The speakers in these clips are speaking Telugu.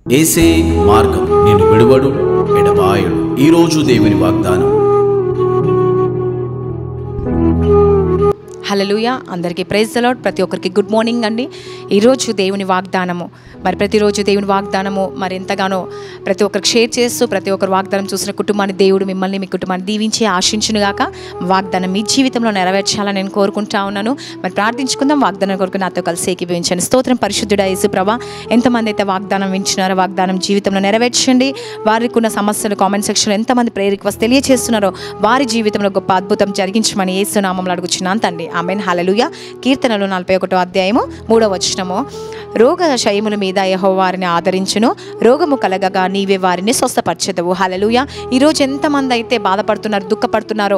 ఏసే మార్గం నేను విడువడు ఎడబాయడు ఈరోజు దేవుని వాగ్దానం హలలుయ అందరికీ ప్రైజ్ అలాడ్ ప్రతి ఒక్కరికి గుడ్ మార్నింగ్ అండి ఈరోజు దేవుని వాగ్దానము మరి ప్రతిరోజు దేవుని వాగ్దానము మరి ఎంతగానో ప్రతి ఒక్కరికి షేర్ చేస్తూ ప్రతి ఒక్కరు వాగ్దానం చూసిన కుటుంబాన్ని దేవుడు మిమ్మల్ని మీ కుటుంబాన్ని దీవించి ఆశించును గాక వాగ్దానం మీ జీవితంలో నెరవేర్చాలని నేను కోరుకుంటా ఉన్నాను మరి ప్రార్థించుకుందాం వాగ్దానం కొరకు నాతో కలిసి ఏకీభవించండి స్తోత్రం పరిశుద్ధుడ యేసు ప్రభా ఎంతమంది అయితే వాగ్దానం వింటున్నారో వాగ్దానం జీవితంలో నెరవేర్చండి వారికి ఉన్న సమస్యలు కామెంట్ సెక్షన్లో ఎంతమంది ప్రేయర్ రిక్వెస్ట్ తెలియజేస్తున్నారో వారి జీవితంలో గొప్ప అద్భుతం జరిగించమని ఏసునామంలో అడుగుచున్నాను తండ్రి ఆమెన్ హలలుయ కీర్తనలు నలభై ఒకటో అధ్యాయము మూడో వచనము రోగ శయముల మీద యహో వారిని ఆదరించును రోగము కలగగా నీవే వారిని స్వస్థపరచెదవు హలలుయ ఈరోజు ఎంతమంది అయితే బాధపడుతున్నారు దుఃఖపడుతున్నారో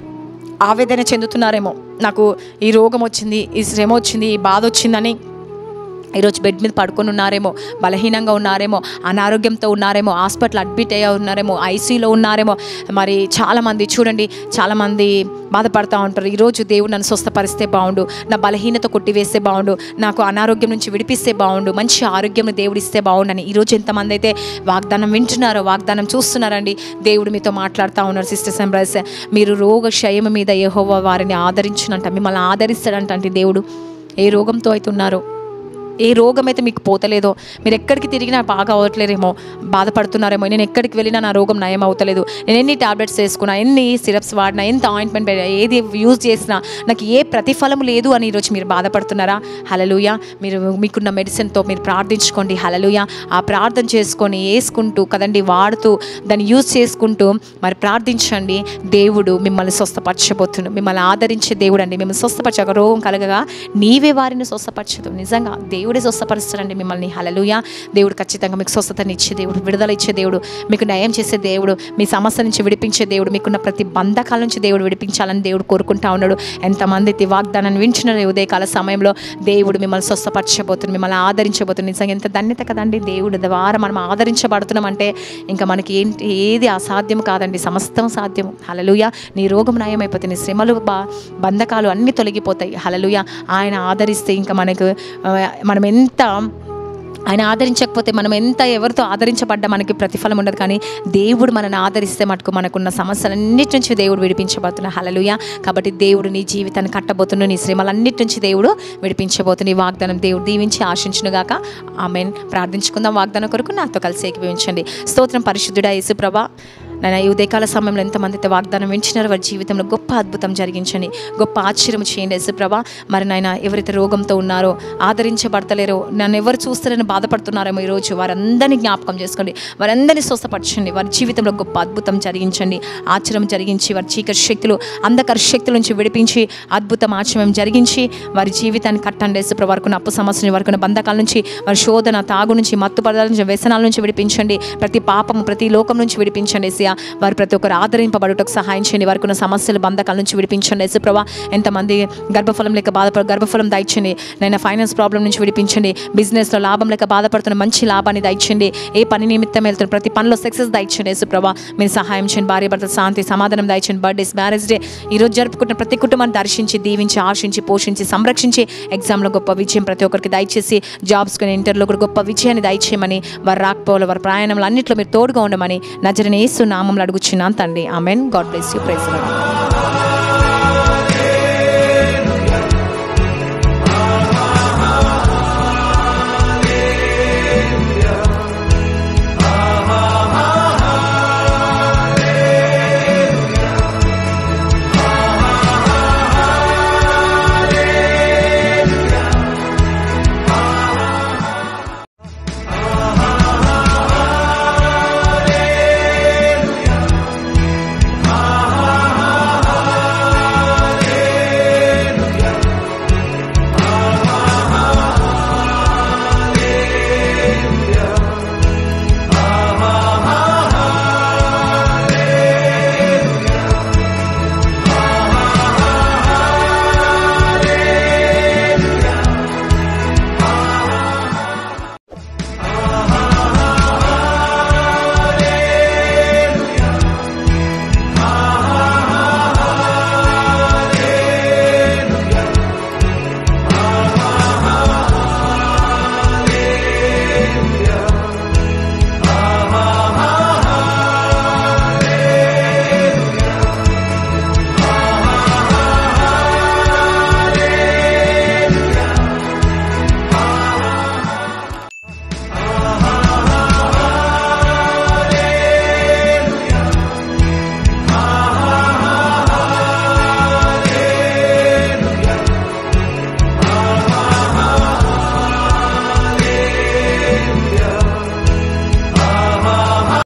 ఆవేదన చెందుతున్నారేమో నాకు ఈ రోగం వచ్చింది ఈ శ్రమ వచ్చింది ఈ బాధ వచ్చిందని ఈరోజు బెడ్ మీద పడుకొని ఉన్నారేమో బలహీనంగా ఉన్నారేమో అనారోగ్యంతో ఉన్నారేమో హాస్పిటల్ అడ్మిట్ అయ్యి ఉన్నారేమో ఐసీలో ఉన్నారేమో మరి చాలామంది చూడండి చాలామంది బాధపడుతూ ఉంటారు ఈరోజు దేవుడు నన్ను స్వస్థపరిస్తే బాగుండు నా బలహీనత కొట్టివేస్తే బాగుండు నాకు అనారోగ్యం నుంచి విడిపిస్తే బాగుండు మంచి ఆరోగ్యం దేవుడు ఇస్తే బాగుండని ఈరోజు ఎంతమంది అయితే వాగ్దానం వింటున్నారో వాగ్దానం చూస్తున్నారండి దేవుడు మీతో మాట్లాడుతూ ఉన్నారు సిస్టర్స్ అండ్ బ్రదర్స్ మీరు రోగ క్షయం మీద యెహోవా వారిని ఆదరించినంట మిమ్మల్ని ఆదరిస్తాడంట అంటే దేవుడు ఏ రోగంతో అయితే ఉన్నారో ఏ రోగం అయితే మీకు పోతలేదో మీరు ఎక్కడికి తిరిగినా బాగా అవ్వట్లేరేమో బాధపడుతున్నారేమో నేను ఎక్కడికి వెళ్ళినా నా రోగం నయం అవుతలేదు నేను ఎన్ని టాబ్లెట్స్ వేసుకున్నా ఎన్ని సిరప్స్ వాడినా ఎంత ఆయింట్మెంట్ ఏది యూజ్ చేసినా నాకు ఏ ప్రతిఫలం లేదు అని ఈరోజు మీరు బాధపడుతున్నారా హలలుయ మీరు మీకున్న మెడిసిన్తో మీరు ప్రార్థించుకోండి హలలుయ ఆ ప్రార్థన చేసుకొని వేసుకుంటూ కదండి వాడుతూ దాన్ని యూజ్ చేసుకుంటూ మరి ప్రార్థించండి దేవుడు మిమ్మల్ని స్వస్థపరచబోతున్నాడు మిమ్మల్ని ఆదరించే దేవుడు అండి మిమ్మల్ని స్వస్థపరచ ఒక రోగం కలగగా నీవే వారిని స్వస్థపరచదు నిజంగా దేవుడే స్వస్థపరుస్తాడండి మిమ్మల్ని హలలుయ దేవుడు ఖచ్చితంగా మీకు స్వస్థతని ఇచ్చే దేవుడు విడుదల ఇచ్చే దేవుడు మీకు నయం చేసే దేవుడు మీ సమస్య నుంచి విడిపించే దేవుడు మీకున్న ప్రతి బంధకాల నుంచి దేవుడు విడిపించాలని దేవుడు కోరుకుంటా ఉన్నాడు ఎంతమంది అయితే ఈ వాగ్దానాన్ని వింటున్నారు ఈ ఉదయకాల సమయంలో దేవుడు మిమ్మల్ని స్వస్థపరచబోతుంది మిమ్మల్ని ఆదరించబోతుంది నిజంగా ఎంత ధన్యత కదండి దేవుడు ద్వారా మనం ఆదరించబడుతున్నామంటే ఇంకా మనకి ఏంటి ఏది అసాధ్యం కాదండి సమస్తం సాధ్యం హలలుయ నీ రోగం నయమైపోతుంది నీ శ్రమలు బా బంధకాలు అన్నీ తొలగిపోతాయి హలలుయ ఆయన ఆదరిస్తే ఇంకా మనకు ఆ, మనం ఎంత ఆయన ఆదరించకపోతే మనం ఎంత ఎవరితో ఆదరించబడ్డా మనకి ప్రతిఫలం ఉండదు కానీ దేవుడు మనల్ని ఆదరిస్తే మటుకు మనకున్న సమస్యలన్నిటి నుంచి దేవుడు విడిపించబోతున్న హలలుయ కాబట్టి దేవుడు నీ జీవితాన్ని కట్టబోతున్న నీ శ్రమలన్నిటి నుంచి దేవుడు విడిపించబోతున్న ఈ వాగ్దానం దేవుడు దీవించి ఆశించునుగాక ఆమెన్ ప్రార్థించుకుందాం వాగ్దానం కొరకు నాతో కలిసి ఏకీభవించండి స్తోత్రం పరిశుద్ధుడా యేసుప్రభ నాయన ఈ ఉదయకాల సమయంలో ఎంతమంది అయితే వాగ్దానం వింటున్నారో వారి జీవితంలో గొప్ప అద్భుతం జరిగించండి గొప్ప ఆశ్చర్యం చేయండి యేసుప్రభ మరి నాయన ఎవరైతే రోగంతో ఉన్నారో ఆదరించబడతలేరో నన్ను ఎవరు చూస్తారని బాధపడుతున్నారేమో ఈరోజు వారందరినీ జ్ఞాపకం చేసుకోండి వారందరినీ స్వస్థపరచండి వారి జీవితంలో గొప్ప అద్భుతం జరిగించండి ఆశ్చర్యం జరిగించి వారి చీకటి శక్తులు అంధకర శక్తుల నుంచి విడిపించి అద్భుతం ఆశ్చర్యం జరిగించి వారి జీవితాన్ని కట్టండి యేసుప్రభ వరకున్న అప్పు సమస్యని వరకున్న బంధకాల నుంచి వారి శోధన తాగు నుంచి మత్తు పదార్థాల నుంచి వ్యసనాల నుంచి విడిపించండి ప్రతి పాపము ప్రతి లోకం నుంచి విడిపించండి ఏసయ్య వారు ప్రతి ఒక్కరు ఆదరింపబడుటకు సహాయం చేయండి వారికి ఉన్న సమస్యలు బంధకాల నుంచి విడిపించండి యేసుప్రభ ఎంతమంది గర్భఫలం లేక బాధపడ గర్భఫలం దయచండి నేను ఫైనాన్స్ ప్రాబ్లం నుంచి విడిపించండి బిజినెస్లో లాభం లేక బాధపడుతున్న మంచి లాభాన్ని దయచండి ఏ పని నిమిత్తం వెళ్తున్న ప్రతి పనిలో సక్సెస్ దయచండి యేసుప్రభ మీరు సహాయం చేయండి భార్య భర్త శాంతి సమాధానం దయచండి బర్త్డేస్ మ్యారేజ్ డే ఈరోజు జరుపుకుంటున్న ప్రతి కుటుంబాన్ని దర్శించి దీవించి ఆశించి పోషించి సంరక్షించి ఎగ్జామ్లో గొప్ప విజయం ప్రతి ఒక్కరికి దయచేసి జాబ్స్ కానీ ఇంటర్లో కూడా గొప్ప విజయాన్ని దయచేయమని వారు రాకపోవాలి వారి ప్రయాణంలో అన్నింటిలో మీరు తోడుగా ఉండమని నజరని ఏసు నామంలో అడుగుచున్నాను తండ్రి amen god bless you praise